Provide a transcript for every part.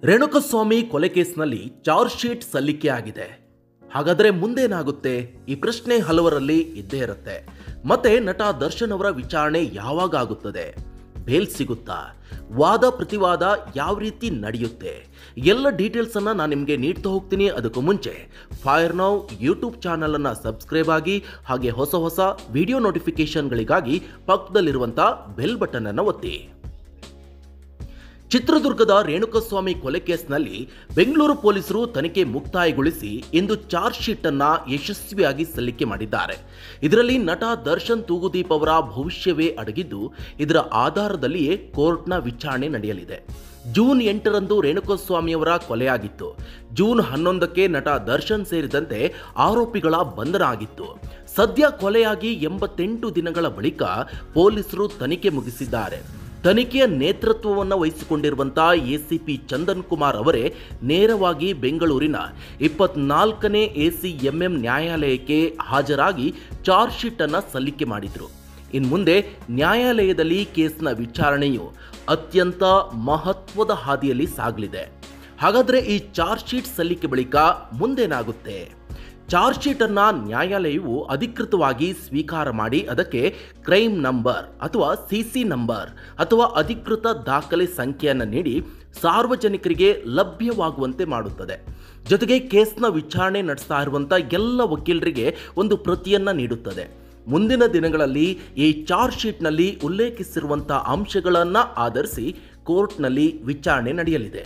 ರೇಣುಕಸ್ವಾಮಿ ಕೊಲೆ ಕೇಸ್ನಲ್ಲಿ charge sheet ಸಲ್ಲಿಕೆಯಾಗಿದೆ ಹಾಗಾದರೆ ಮುಂದೇನಾಗುತ್ತೆ ಈ ಪ್ರಶ್ನೆ ಹಲವರಲ್ಲಿ ಇದ್ದೇ ಇರುತ್ತೆ ಮತ್ತೆ ನಟ ದರ್ಶನ್ ಅವರ ವಿಚಾರಣೆ ಯಾವಾಗ ಆಗುತ್ತದೆ ಬೇಲ್ ಸಿಗುತ್ತಾ ವಾದ ಪ್ರತಿವಾದ ಯಾವ ರೀತಿ ನಡೆಯುತ್ತೆ ಎಲ್ಲ ಡೀಟೇಲ್ಸ್ ಅನ್ನ ನಾನು ನಿಮಗೆ ನೀಡ್ತಾ ಹೋಗ್ತೀನಿ ಅದಕ್ಕೂ ಮುಂಚೆ ಫೈರ್ ನೌ ಯೂಟ್ಯೂಬ್ ಚಾನಲ್ ಅನ್ನ ಸಬ್ಸ್ಕ್ರೈಬ್ ಆಗಿ ಹಾಗೆ ಹೊಸ ಹೊಸ ವಿಡಿಯೋ ನೋಟಿಫಿಕೇಶನ್ಗಳಿಗಾಗಿ ಪಕ್ಕದಲ್ಲಿರುವಂಥ ಬೆಲ್ ಬಟನ್ ಅನ್ನು ಒತ್ತಿ ಚಿತ್ರದುರ್ಗದ ರೇಣುಕಸ್ವಾಮಿ ಕೊಲೆ ಕೇಸ್ನಲ್ಲಿ ಬೆಂಗಳೂರು ಪೊಲೀಸರು ತನಿಖೆ ಮುಕ್ತಾಯಗೊಳಿಸಿ ಇಂದು ಚಾರ್ಜ್ ಶೀಟ್ ಅನ್ನ ಯಶಸ್ವಿಯಾಗಿ ಸಲ್ಲಿಕೆ ಮಾಡಿದ್ದಾರೆ ಇದರಲ್ಲಿ ನಟ ದರ್ಶನ್ ತೂಗುದೀಪ್ ಅವರ ಭವಿಷ್ಯವೇ ಅಡಗಿದ್ದು ಇದರ ಆಧಾರದಲ್ಲಿಯೇ ಕೋರ್ಟ್ನ ವಿಚಾರಣೆ ನಡೆಯಲಿದೆ ಜೂನ್ ಎಂಟರಂದು ರೇಣುಕಸ್ವಾಮಿಯವರ ಕೊಲೆಯಾಗಿತ್ತು ಜೂನ್ ಹನ್ನೊಂದಕ್ಕೆ ನಟ ದರ್ಶನ್ ಸೇರಿದಂತೆ ಆರೋಪಿಗಳ ಬಂಧನ ಆಗಿತ್ತು ಸದ್ಯ ಕೊಲೆಯಾಗಿ ಎಂಬತ್ತೆಂಟು ದಿನಗಳ ಬಳಿಕ ಪೊಲೀಸರು ತನಿಖೆ ಮುಗಿಸಿದ್ದಾರೆ ತನಿಖೆಯ ನೇತೃತ್ವವನ್ನು ವಹಿಸಿಕೊಂಡಿರುವಂತಹ ಎಸಿಪಿ ಚಂದನ್ ಕುಮಾರ್ ಅವರೇ ನೇರವಾಗಿ ಬೆಂಗಳೂರಿನ ಇಪ್ಪತ್ನಾಲ್ಕನೇ ಎಸಿಎಂಎಂ ನ್ಯಾಯಾಲಯಕ್ಕೆ ಹಾಜರಾಗಿ ಚಾರ್ಜ್ ಶೀಟ್ ಅನ್ನು ಸಲ್ಲಿಕೆ ಮಾಡಿದರು ಇನ್ನು ಮುಂದೆ ನ್ಯಾಯಾಲಯದಲ್ಲಿ ಕೇಸ್ನ ವಿಚಾರಣೆಯು ಅತ್ಯಂತ ಮಹತ್ವದ ಹಾದಿಯಲ್ಲಿ ಸಾಗಲಿದೆ ಹಾಗಾದರೆ ಈ ಚಾರ್ಜ್ ಶೀಟ್ ಸಲ್ಲಿಕೆ ಬಳಿಕ ಮುಂದೇನಾಗುತ್ತೆ ಚಾರ್ಜ್ ಶೀಟ್ ಅನ್ನ ನ್ಯಾಯಾಲಯವು ಅಧಿಕೃತವಾಗಿ ಸ್ವೀಕಾರ ಮಾಡಿ ಅದಕ್ಕೆ ಕ್ರೈಮ್ ನಂಬರ್ ಅಥವಾ ಸಿಸಿ ನಂಬರ್ ಅಥವಾ ಅಧಿಕೃತ ದಾಖಲೆ ಸಂಖ್ಯೆಯನ್ನು ನೀಡಿ ಸಾರ್ವಜನಿಕರಿಗೆ ಲಭ್ಯವಾಗುವಂತೆ ಮಾಡುತ್ತದೆ ಜೊತೆಗೆ ಕೇಸ್ನ ವಿಚಾರಣೆ ನಡೆಸ್ತಾ ಇರುವಂಥ ಎಲ್ಲ ವಕೀಲರಿಗೆ ಒಂದು ಪ್ರತಿಯನ್ನ ನೀಡುತ್ತದೆ ಮುಂದಿನ ದಿನಗಳಲ್ಲಿ ಈ ಚಾರ್ಜ್ ಶೀಟ್ನಲ್ಲಿ ಉಲ್ಲೇಖಿಸಿರುವಂಥ ಅಂಶಗಳನ್ನು ಆಧರಿಸಿ ಕೋರ್ಟ್ನಲ್ಲಿ ವಿಚಾರಣೆ ನಡೆಯಲಿದೆ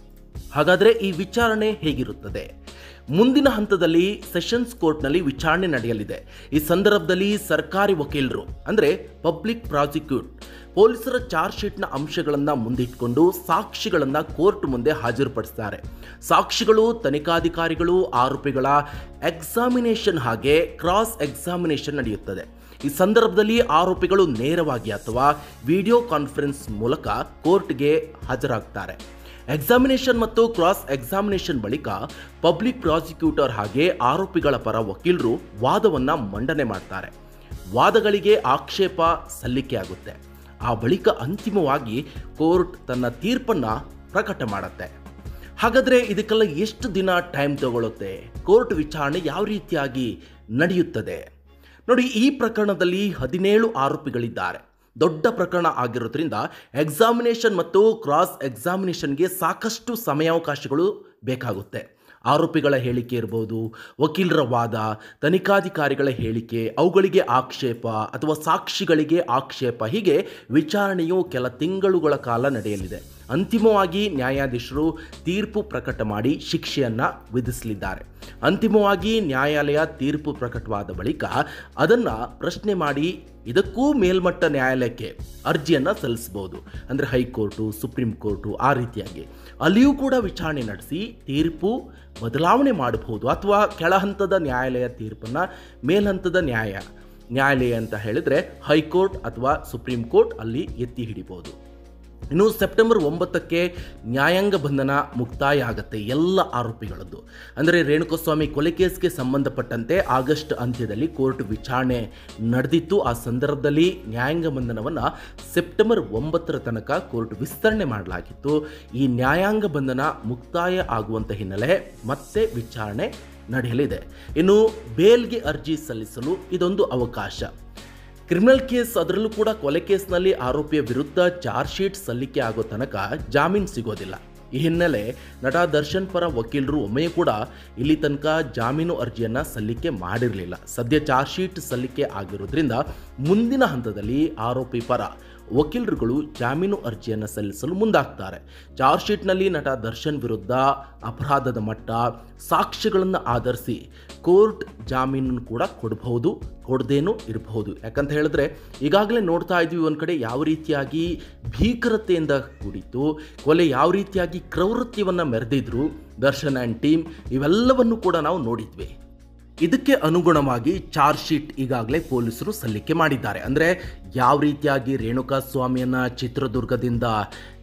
ಹಾಗಾದರೆ ಈ ವಿಚಾರಣೆ ಹೇಗಿರುತ್ತದೆ ಮುಂದಿನ ಹಂತದಲ್ಲಿ ಸೆಷನ್ಸ್ ಕೋರ್ಟ್ನಲ್ಲಿ ವಿಚಾರಣೆ ನಡೆಯಲಿದೆ ಈ ಸಂದರ್ಭದಲ್ಲಿ ಸರ್ಕಾರಿ ವಕೀಲರು ಅಂದರೆ ಪಬ್ಲಿಕ್ ಪ್ರಾಸಿಕ್ಯೂಟ್ ಪೊಲೀಸರ ಚಾರ್ಜ್ ಶೀಟ್ನ ಅಂಶಗಳನ್ನು ಮುಂದಿಟ್ಕೊಂಡು ಸಾಕ್ಷಿಗಳನ್ನು ಕೋರ್ಟ್ ಮುಂದೆ ಹಾಜರುಪಡಿಸ್ತಾರೆ ಸಾಕ್ಷಿಗಳು ತನಿಖಾಧಿಕಾರಿಗಳು ಆರೋಪಿಗಳ ಎಕ್ಸಾಮಿನೇಷನ್ ಹಾಗೆ ಕ್ರಾಸ್ ಎಕ್ಸಾಮಿನೇಷನ್ ನಡೆಯುತ್ತದೆ ಈ ಸಂದರ್ಭದಲ್ಲಿ ಆರೋಪಿಗಳು ನೇರವಾಗಿ ಅಥವಾ ವಿಡಿಯೋ ಕಾನ್ಫರೆನ್ಸ್ ಮೂಲಕ ಕೋರ್ಟ್ಗೆ ಹಾಜರಾಗ್ತಾರೆ ಎಕ್ಸಾಮಿನೇಷನ್ ಮತ್ತು ಕ್ರಾಸ್ ಎಕ್ಸಾಮಿನೇಷನ್ ಬಳಿಕ ಪಬ್ಲಿಕ್ ಪ್ರಾಸಿಕ್ಯೂಟರ್ ಹಾಗೆ ಆರೋಪಿಗಳ ಪರ ವಕೀಲರು ವಾದವನ್ನು ಮಂಡನೆ ಮಾಡ್ತಾರೆ ವಾದಗಳಿಗೆ ಆಕ್ಷೇಪ ಸಲ್ಲಿಕೆ ಆಗುತ್ತೆ ಆ ಬಳಿಕ ಅಂತಿಮವಾಗಿ ಕೋರ್ಟ್ ತನ್ನ ತೀರ್ಪನ್ನು ಪ್ರಕಟ ಮಾಡುತ್ತೆ ಹಾಗಾದರೆ ಇದಕ್ಕೆಲ್ಲ ಎಷ್ಟು ದಿನ ಟೈಮ್ ತಗೊಳ್ಳುತ್ತೆ ಕೋರ್ಟ್ ವಿಚಾರಣೆ ಯಾವ ರೀತಿಯಾಗಿ ನಡೆಯುತ್ತದೆ ನೋಡಿ ಈ ಪ್ರಕರಣದಲ್ಲಿ ಹದಿನೇಳು ಆರೋಪಿಗಳಿದ್ದಾರೆ ದೊಡ್ಡ ಪ್ರಕರಣ ಆಗಿರೋದ್ರಿಂದ ಎಕ್ಸಾಮಿನೇಷನ್ ಮತ್ತು ಕ್ರಾಸ್ ಎಕ್ಸಾಮಿನೇಷನ್ಗೆ ಸಾಕಷ್ಟು ಸಮಯಾವಕಾಶಗಳು ಬೇಕಾಗುತ್ತೆ ಆರೋಪಿಗಳ ಹೇಳಿಕೆ ಇರ್ಬೋದು ವಕೀಲರ ವಾದ ತನಿಖಾಧಿಕಾರಿಗಳ ಹೇಳಿಕೆ ಅವುಗಳಿಗೆ ಆಕ್ಷೇಪ ಅಥವಾ ಸಾಕ್ಷಿಗಳಿಗೆ ಆಕ್ಷೇಪ ಹೀಗೆ ವಿಚಾರಣೆಯು ಕೆಲ ತಿಂಗಳುಗಳ ಕಾಲ ನಡೆಯಲಿದೆ ಅಂತಿಮವಾಗಿ ನ್ಯಾಯಾಧೀಶರು ತೀರ್ಪು ಪ್ರಕಟ ಮಾಡಿ ಶಿಕ್ಷೆಯನ್ನು ವಿಧಿಸಲಿದ್ದಾರೆ ಅಂತಿಮವಾಗಿ ನ್ಯಾಯಾಲಯ ತೀರ್ಪು ಪ್ರಕಟವಾದ ಬಳಿಕ ಅದನ್ನು ಪ್ರಶ್ನೆ ಮಾಡಿ ಇದಕ್ಕೂ ಮೇಲ್ಮಟ್ಟ ನ್ಯಾಯಾಲಯಕ್ಕೆ ಅರ್ಜಿಯನ್ನು ಸಲ್ಲಿಸಬಹುದು ಅಂದರೆ ಹೈಕೋರ್ಟು ಸುಪ್ರೀಂ ಕೋರ್ಟು ಆ ರೀತಿಯಾಗಿ ಅಲ್ಲಿಯೂ ಕೂಡ ವಿಚಾರಣೆ ನಡೆಸಿ ತೀರ್ಪು ಬದಲಾವಣೆ ಮಾಡಬಹುದು ಅಥವಾ ಕೆಳ ಹಂತದ ನ್ಯಾಯಾಲಯ ತೀರ್ಪನ್ನು ಮೇಲ್ಹಂತದ ನ್ಯಾಯ ನ್ಯಾಯಾಲಯ ಅಂತ ಹೇಳಿದರೆ ಹೈಕೋರ್ಟ್ ಅಥವಾ ಸುಪ್ರೀಂ ಕೋರ್ಟ್ ಅಲ್ಲಿ ಎತ್ತಿ ಹಿಡಿಬೋದು ಇನ್ನು ಸೆಪ್ಟೆಂಬರ್ ಒಂಬತ್ತಕ್ಕೆ ನ್ಯಾಯಾಂಗ ಬಂಧನ ಮುಕ್ತಾಯ ಆಗುತ್ತೆ ಎಲ್ಲ ಆರೋಪಿಗಳದ್ದು ಅಂದರೆ ರೇಣುಕಸ್ವಾಮಿ ಕೊಲೆ ಕೇಸ್ಗೆ ಸಂಬಂಧಪಟ್ಟಂತೆ ಆಗಸ್ಟ್ ಅಂತ್ಯದಲ್ಲಿ ಕೋರ್ಟ್ ವಿಚಾರಣೆ ನಡೆದಿತ್ತು ಆ ಸಂದರ್ಭದಲ್ಲಿ ನ್ಯಾಯಾಂಗ ಬಂಧನವನ್ನು ಸೆಪ್ಟೆಂಬರ್ ಒಂಬತ್ತರ ತನಕ ಕೋರ್ಟ್ ವಿಸ್ತರಣೆ ಮಾಡಲಾಗಿತ್ತು ಈ ನ್ಯಾಯಾಂಗ ಬಂಧನ ಮುಕ್ತಾಯ ಆಗುವಂಥ ಹಿನ್ನೆಲೆ ಮತ್ತೆ ವಿಚಾರಣೆ ನಡೆಯಲಿದೆ ಇನ್ನು ಬೇಲ್ಗೆ ಅರ್ಜಿ ಸಲ್ಲಿಸಲು ಇದೊಂದು ಅವಕಾಶ ಕ್ರಿಮಿನಲ್ ಕೇಸ್ ಅದರಲ್ಲೂ ಕೂಡ ಕೊಲೆ ಕೇಸ್ನಲ್ಲಿ ಆರೋಪಿಯ ವಿರುದ್ಧ ಚಾರ್ಜ್ ಶೀಟ್ ಸಲ್ಲಿಕೆ ಆಗೋ ತನಕ ಜಾಮೀನು ಸಿಗೋದಿಲ್ಲ ಈ ಹಿನ್ನೆಲೆ ನಟ ದರ್ಶನ್ ಪರ ವಕೀಲರು ಒಮ್ಮೆಯೂ ಕೂಡ ಇಲ್ಲಿ ತನಕ ಜಾಮೀನು ಅರ್ಜಿಯನ್ನು ಸಲ್ಲಿಕೆ ಮಾಡಿರಲಿಲ್ಲ ಸದ್ಯ ಚಾರ್ಜ್ ಶೀಟ್ ಸಲ್ಲಿಕೆ ಆಗಿರೋದ್ರಿಂದ ಮುಂದಿನ ಹಂತದಲ್ಲಿ ಆರೋಪಿ ಪರ ವಕೀಲರುಗಳು ಜಾಮೀನು ಅರ್ಜಿಯನ್ನು ಸಲ್ಲಿಸಲು ಮುಂದಾಗ್ತಾರೆ ಚಾರ್ಜ್ ಶೀಟ್ನಲ್ಲಿ ನಟ ದರ್ಶನ್ ವಿರುದ್ಧ ಅಪರಾಧದ ಮಟ್ಟ ಸಾಕ್ಷ್ಯಗಳನ್ನು ಆಧರಿಸಿ ಕೋರ್ಟ್ ಜಾಮೀನನ್ನು ಕೂಡ ಕೊಡಬಹುದು ಕೊಡದೇನೂ ಇರಬಹುದು ಯಾಕಂತ ಹೇಳಿದ್ರೆ ಈಗಾಗಲೇ ನೋಡ್ತಾ ಇದ್ವಿ ಒಂದು ಕಡೆ ಯಾವ ರೀತಿಯಾಗಿ ಭೀಕರತೆಯಿಂದ ಕೂಡಿತ್ತು ಕೊಲೆ ಯಾವ ರೀತಿಯಾಗಿ ಕ್ರೌರತ್ಯವನ್ನು ಮೆರೆದಿದ್ರು ದರ್ಶನ್ ಆ್ಯಂಡ್ ಟೀಮ್ ಇವೆಲ್ಲವನ್ನು ಕೂಡ ನಾವು ನೋಡಿದ್ವಿ ಇದಕ್ಕೆ ಅನುಗುಣವಾಗಿ ಚಾರ್ಜ್ ಶೀಟ್ ಈಗಾಗಲೇ ಪೊಲೀಸರು ಸಲ್ಲಿಕೆ ಮಾಡಿದ್ದಾರೆ ಅಂದರೆ ಯಾವ ರೀತಿಯಾಗಿ ರೇಣುಕಾ ಸ್ವಾಮಿಯನ್ನು ಚಿತ್ರದುರ್ಗದಿಂದ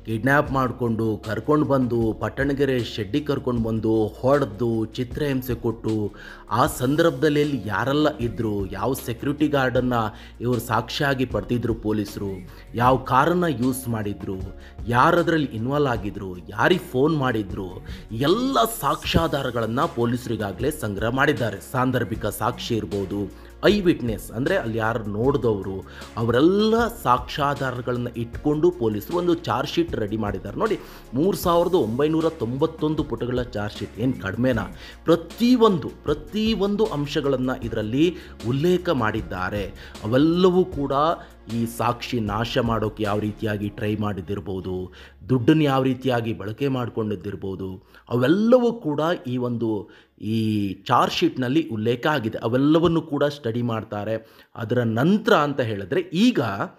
ಕಿಡ್ನ್ಯಾಪ್ ಮಾಡಿಕೊಂಡು ಕರ್ಕೊಂಡು ಬಂದು ಪಟ್ಟಣಗೆರೆ ಶೆಡ್ಡಿಗೆ ಕರ್ಕೊಂಡು ಬಂದು ಹೊಡೆದು ಚಿತ್ರಹಿಂಸೆ ಕೊಟ್ಟು ಆ ಸಂದರ್ಭದಲ್ಲಿ ಎಲ್ಲಿ ಯಾರೆಲ್ಲ ಇದ್ದರು ಯಾವ ಸೆಕ್ಯೂರಿಟಿ ಗಾರ್ಡನ್ನು ಇವರು ಸಾಕ್ಷಿಯಾಗಿ ಪಡೆದಿದ್ರು ಪೊಲೀಸರು ಯಾವ ಕಾರನ್ನು ಯೂಸ್ ಮಾಡಿದ್ರು ಯಾರದ್ರಲ್ಲಿ ಇನ್ವಾಲ್ವ್ ಆಗಿದ್ರು ಯಾರಿಗೆ ಫೋನ್ ಮಾಡಿದ್ರು ಎಲ್ಲ ಸಾಕ್ಷ್ಯಾಧಾರಗಳನ್ನು ಪೊಲೀಸರಿಗಾಗಲೇ ಸಂಗ್ರಹ ಮಾಡಿದ್ದಾರೆ ಸಾಂದರ್ಭಿಕ ಸಾಕ್ಷಿ ಇರ್ಬೋದು ಐ ವಿಟ್ನೆಸ್ ಅಂದರೆ ಅಲ್ಲಿ ಯಾರು ನೋಡಿದವರು ಅವರೆಲ್ಲ ಸಾಕ್ಷ್ಯಾಧಾರಗಳನ್ನು ಇಟ್ಕೊಂಡು ಪೊಲೀಸರು ಒಂದು ಚಾರ್ಜ್ ಶೀಟ್ ರೆಡಿ ಮಾಡಿದ್ದಾರೆ ನೋಡಿ ಮೂರು ಸಾವಿರದ ಒಂಬೈನೂರ ತೊಂಬತ್ತೊಂದು ಪುಟಗಳ ಚಾರ್ಜ್ ಶೀಟ್ ಏನು ಕಡಿಮೆನಾ ಪ್ರತಿಯೊಂದು ಪ್ರತಿಯೊಂದು ಅಂಶಗಳನ್ನು ಇದರಲ್ಲಿ ಉಲ್ಲೇಖ ಮಾಡಿದ್ದಾರೆ ಅವೆಲ್ಲವೂ ಕೂಡ ಈ ಸಾಕ್ಷಿ ನಾಶ ಮಾಡೋಕ್ಕೆ ಯಾವ ರೀತಿಯಾಗಿ ಟ್ರೈ ಮಾಡಿದ್ದಿರ್ಬೋದು ದುಡ್ಡನ್ನು ಯಾವ ರೀತಿಯಾಗಿ ಬಳಕೆ ಮಾಡಿಕೊಂಡಿದ್ದಿರ್ಬೋದು ಅವೆಲ್ಲವೂ ಕೂಡ ಈ ಒಂದು ಈ ಚಾರ್ಜ್ ಶೀಟ್ನಲ್ಲಿ ಉಲ್ಲೇಖ ಆಗಿದೆ ಅವೆಲ್ಲವನ್ನು ಕೂಡ ಸ್ಟಡಿ ಮಾಡ್ತಾರೆ ಅದರ ನಂತರ ಅಂತ ಹೇಳಿದ್ರೆ ಈಗ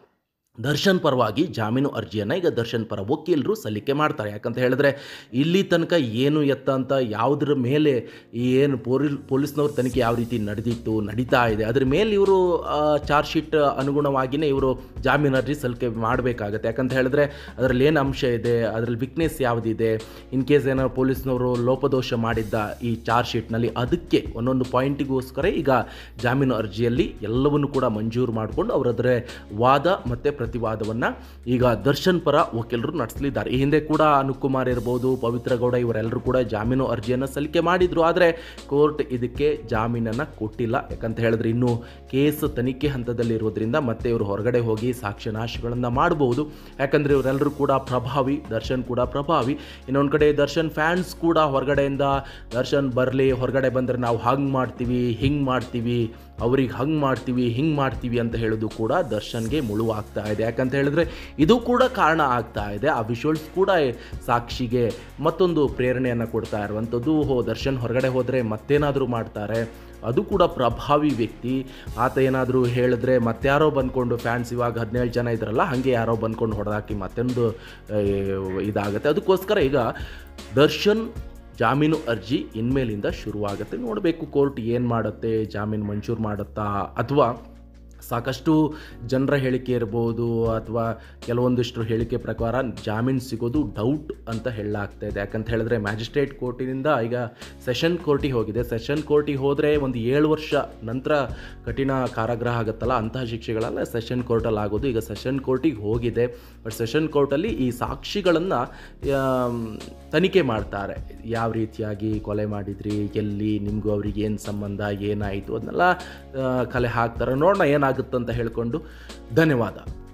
ದರ್ಶನ್ ಪರವಾಗಿ ಜಾಮೀನು ಅರ್ಜಿಯನ್ನು ಈಗ ದರ್ಶನ್ ಪರ ವಕೀಲರು ಸಲ್ಲಿಕೆ ಮಾಡ್ತಾರೆ ಯಾಕಂತ ಹೇಳಿದ್ರೆ ಇಲ್ಲಿ ತನಕ ಏನು ಎತ್ತ ಅಂತ ಯಾವುದ್ರ ಮೇಲೆ ಈ ಏನು ಪೊಲೀ ಪೊಲೀಸ್ನವ್ರ ತನಿಖೆ ಯಾವ ರೀತಿ ನಡೆದಿತ್ತು ನಡೀತಾ ಇದೆ ಅದ್ರ ಮೇಲೆ ಇವರು ಚಾರ್ಜ್ ಶೀಟ್ ಅನುಗುಣವಾಗಿಯೇ ಇವರು ಜಾಮೀನು ಅರ್ಜಿ ಸಲ್ಲಿಕೆ ಮಾಡಬೇಕಾಗತ್ತೆ ಯಾಕಂತ ಹೇಳಿದ್ರೆ ಅದರಲ್ಲಿ ಏನು ಅಂಶ ಇದೆ ಅದರಲ್ಲಿ ವಿಕ್ನೆಸ್ ಯಾವುದಿದೆ ಇನ್ ಕೇಸ್ ಏನಾದ್ರು ಪೊಲೀಸ್ನವರು ಲೋಪದೋಷ ಮಾಡಿದ್ದ ಈ ಚಾರ್ಜ್ ಶೀಟ್ನಲ್ಲಿ ಅದಕ್ಕೆ ಒಂದೊಂದು ಪಾಯಿಂಟಿಗೋಸ್ಕರ ಈಗ ಜಾಮೀನು ಅರ್ಜಿಯಲ್ಲಿ ಎಲ್ಲವನ್ನು ಕೂಡ ಮಂಜೂರು ಮಾಡಿಕೊಂಡು ಅವರದ್ರ ವಾದ ಮತ್ತು ಪ್ರತಿವಾದವನ್ನು ಈಗ ದರ್ಶನ್ ಪರ ವಕೀಲರು ನಡೆಸಲಿದ್ದಾರೆ ಈ ಹಿಂದೆ ಕೂಡ ಅನುಕುಮಾರ್ ಇರ್ಬೋದು ಪವಿತ್ರ ಗೌಡ ಇವರೆಲ್ಲರೂ ಕೂಡ ಜಾಮೀನು ಅರ್ಜಿಯನ್ನು ಸಲ್ಲಿಕೆ ಮಾಡಿದ್ರು ಆದರೆ ಕೋರ್ಟ್ ಇದಕ್ಕೆ ಜಾಮೀನನ್ನು ಕೊಟ್ಟಿಲ್ಲ ಯಾಕಂತ ಹೇಳಿದ್ರೆ ಇನ್ನೂ ಕೇಸ್ ತನಿಖೆ ಹಂತದಲ್ಲಿ ಇರೋದ್ರಿಂದ ಮತ್ತೆ ಇವರು ಹೊರಗಡೆ ಹೋಗಿ ಸಾಕ್ಷ್ಯನಾಶಗಳನ್ನು ಮಾಡಬಹುದು ಯಾಕಂದರೆ ಇವರೆಲ್ಲರೂ ಕೂಡ ಪ್ರಭಾವಿ ದರ್ಶನ್ ಕೂಡ ಪ್ರಭಾವಿ ಇನ್ನೊಂದು ಕಡೆ ದರ್ಶನ್ ಫ್ಯಾನ್ಸ್ ಕೂಡ ಹೊರಗಡೆಯಿಂದ ದರ್ಶನ್ ಬರಲಿ ಹೊರಗಡೆ ಬಂದರೆ ನಾವು ಹಂಗೆ ಮಾಡ್ತೀವಿ ಹಿಂಗೆ ಮಾಡ್ತೀವಿ ಅವ್ರಿಗೆ ಹಂಗೆ ಮಾಡ್ತೀವಿ ಹಿಂಗೆ ಮಾಡ್ತೀವಿ ಅಂತ ಹೇಳೋದು ಕೂಡ ದರ್ಶನ್ಗೆ ಮುಳುವಾಗ್ತಾ ಇದೆ ಯಾಕಂತ ಹೇಳಿದ್ರೆ ಇದು ಕೂಡ ಕಾರಣ ಆಗ್ತಾ ಇದೆ ಆ ವಿಷುವಲ್ಸ್ ಕೂಡ ಸಾಕ್ಷಿಗೆ ಮತ್ತೊಂದು ಪ್ರೇರಣೆಯನ್ನು ಕೊಡ್ತಾ ಇರುವಂಥದ್ದು ಹೋ ದರ್ಶನ್ ಹೊರಗಡೆ ಹೋದರೆ ಮತ್ತೇನಾದರೂ ಮಾಡ್ತಾರೆ ಅದು ಕೂಡ ಪ್ರಭಾವಿ ವ್ಯಕ್ತಿ ಆತ ಏನಾದರೂ ಹೇಳಿದ್ರೆ ಮತ್ತಾರೋ ಬಂದ್ಕೊಂಡು ಫ್ಯಾನ್ಸ್ ಇವಾಗ ಹದಿನೇಳು ಜನ ಇದ್ರಲ್ಲ ಹಾಗೆ ಯಾರೋ ಬಂದ್ಕೊಂಡು ಹೊಡೆದಾಕಿ ಮತ್ತೊಂದು ಆ, ಇದಾಗುತ್ತೆ ಅದಕ್ಕೋಸ್ಕರ ಈಗ ದರ್ಶನ್ ಜಾಮೀನು ಅರ್ಜಿ ಇನ್ಮೇಲಿಂದ ಶುರುವಾಗುತ್ತೆ ನೋಡಬೇಕು ಕೋರ್ಟ್ ಏನು ಮಾಡುತ್ತೆ ಜಾಮೀನು ಮಂಜೂರು ಮಾಡುತ್ತಾ ಅಥವಾ ಸಾಕಷ್ಟು ಜನರ ಹೇಳಿಕೆ ಇರ್ಬೋದು ಅಥವಾ ಕೆಲವೊಂದಿಷ್ಟು ಹೇಳಿಕೆ ಪ್ರಕಾರ ಜಾಮೀನು ಸಿಗೋದು ಡೌಟ್ ಅಂತ ಹೇಳಲಾಗ್ತಾ ಇದೆ ಯಾಕಂತ ಹೇಳಿದ್ರೆ ಮ್ಯಾಜಿಸ್ಟ್ರೇಟ್ ಕೋರ್ಟಿನಿಂದ ಈಗ ಸೆಷನ್ ಕೋರ್ಟಿಗೆ ಹೋಗಿದೆ ಸೆಷನ್ ಕೋರ್ಟಿಗೆ ಹೋದರೆ ಒಂದು ಏಳು ವರ್ಷ ನಂತರ ಕಠಿಣ ಕಾರಾಗೃಹ ಆಗುತ್ತಲ್ಲ ಅಂತಹ ಶಿಕ್ಷೆಗಳೆಲ್ಲ ಸೆಷನ್ ಕೋರ್ಟಲ್ಲಿ ಆಗೋದು ಈಗ ಸೆಷನ್ ಕೋರ್ಟಿಗೆ ಹೋಗಿದೆ ಬಟ್ ಸೆಷನ್ ಕೋರ್ಟಲ್ಲಿ ಈ ಸಾಕ್ಷಿಗಳನ್ನು ತನಿಖೆ ಮಾಡ್ತಾರೆ ಯಾವ ರೀತಿಯಾಗಿ ಕೊಲೆ ಮಾಡಿದ್ರಿ ಎಲ್ಲಿ ನಿಮಗೂ ಅವ್ರಿಗೆ ಏನು ಸಂಬಂಧ ಏನಾಯಿತು ಅದನ್ನೆಲ್ಲ ಆ, ಕಲೆ ಹಾಕ್ತಾರೆ ನೋಡೋಣ ಏನಾಗುತ್ತಂತ ಹೇಳ್ಕೊಂಡು ಧನ್ಯವಾದ